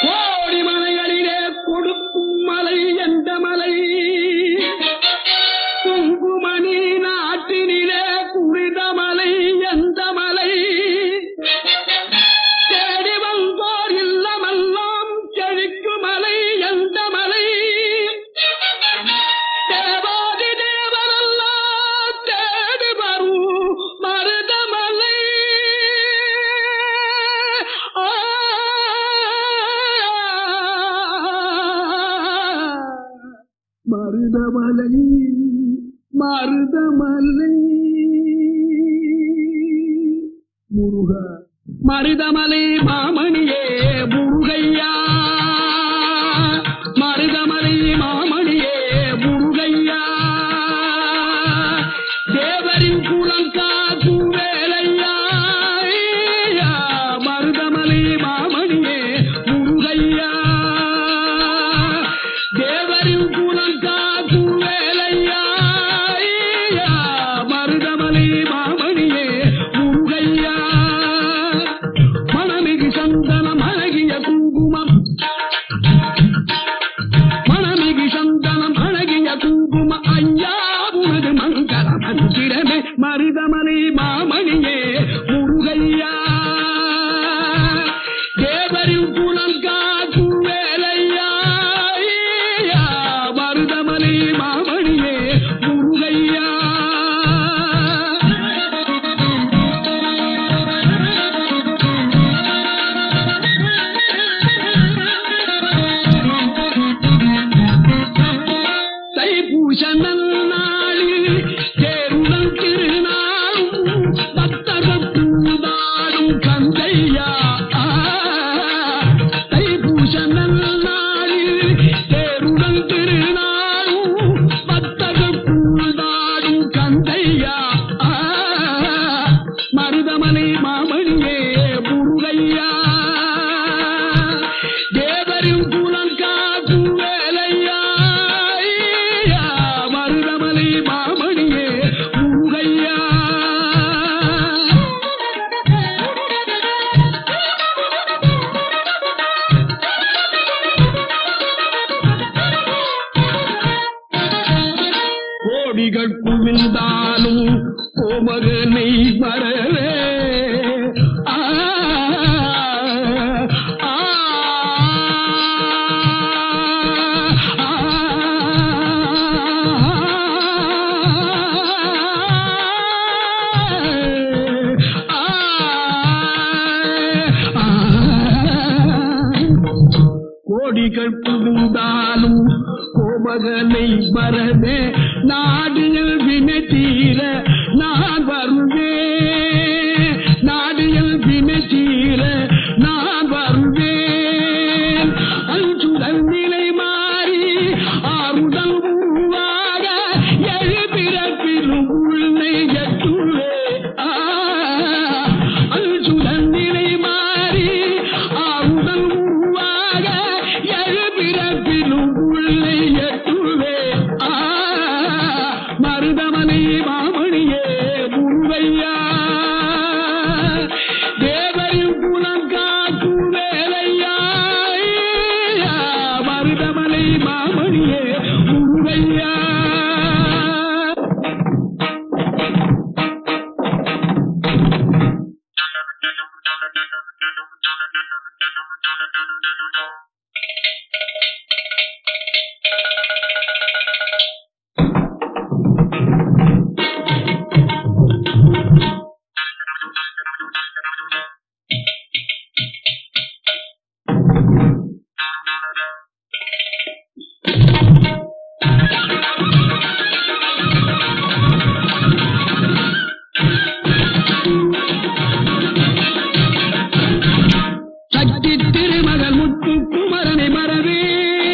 கோடி மலைகளிலே கொடுக்கும் மலை எந்த மலை குங்குமணி நாட்டினிலே குளித மலை எந்த மலை தேடி வந்தோர் இல்லமெல்லாம் செழிக்கும் மலை எந்த மலை தேவாதி தேவரெல்லாம் தேடி வரும் மருதமலை ஆ. மருதமலை மருதமலை முருக மருதமலை மாமணியே முருகையா மருதமலை மாமணியே முருகையா தேவரின் குலங்காக்கு வேலையா ஐயா, மருதமலை மாமணியே முருகையா தேவரின் குலங்காக்கு வேலையா ஐயா, மருதமலை மாமணியே முருகையா மணமிகு சந்தனம் அழகிய குங்குமம் மணமிகு சந்தனம் அழகிய குங்கும ஐயா உனது மங்கள மந்திரமே மருதமலை மாமணியே முருகையா தேவரின் குலம் காக்கும் வேலையா ஐயா, மருதமலை மாமணியே முருகையா தைப்பூச நன்னாளில் தேருடன் திருநாளும் பக்தர்கள் பூதாடும் கந்தையா ஆ, தைப்பூச நன்னாளில் தேருடன் திருநாளும் பக்தர்கள் பூதாடும் கந்தையா ஆ, மருதமலை மாமணியே முருகையா தேவரின் குலம் காக்கும் வேலையா ஐயா, மருதமலை மாமணியே முருகையா கோடிகள் குவிந்தாலும் கோமகனை வரவே ஆ, ஆ, கோடிகள் புகுந்தாலும் கோமகனை வரவே நாடியல் வினை தீர நான் வருவேன் நாடியல் வினை தீர நான் வருவேன் அஞ்சுதல் நிலை மாறி ஆறுதல் உருவாக எழுபிறப்பிலும் உள்ளே எட்டுவே ஆ அஞ்சுதல் நிலை மாறி ஆறுதல் உருவாக எழுபிறப்பிலும் உள்ளே எட்டுவே ஆ மருதமனை மாமணியே முருகையா தேவரின் குலம் காக்கும் வேலையா ஐயா, மருதமலை மாமணியே முருகையா சக்தி திருமகள் முத்து குமரனை மறவே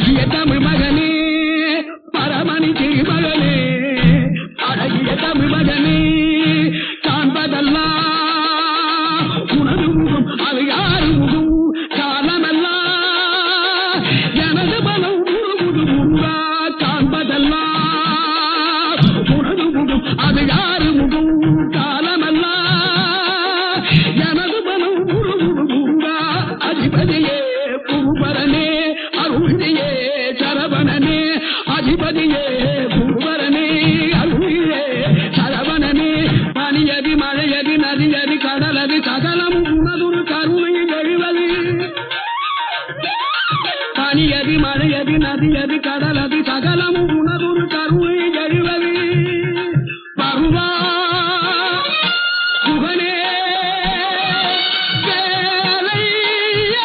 அழகிய தமிழ் மகனே பரமணி திருமகனே அழகிய தமிழ் மகனே காண்பதெல்லாம் உனது முகம் அது யாரு முகம் காலமெல்லாம் எனது மனம் முழுமுது முருகா காண்பதெல்லாம் உனது முகம் அது யாரு முகம் காலமெல்லாம் எனது மனம் முழுமுது முருகா அதிபதியே புகுபரனே அருளியே சரவணனே அதிபதியே புகுபரனே அருளியே சரவணனே பனியதி மழையதி நதியதி கடலதி சகலம் உனதுரு கருணையில் எழுவது பனியதி மழையதி நதியதி கடலதி சகலம் உனதுரு கருணையில் எழுவது பருவா புகனே வேலையா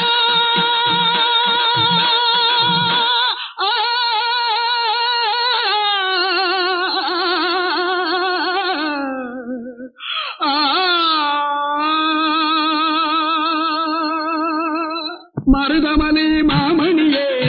மருதமணி மாமணியே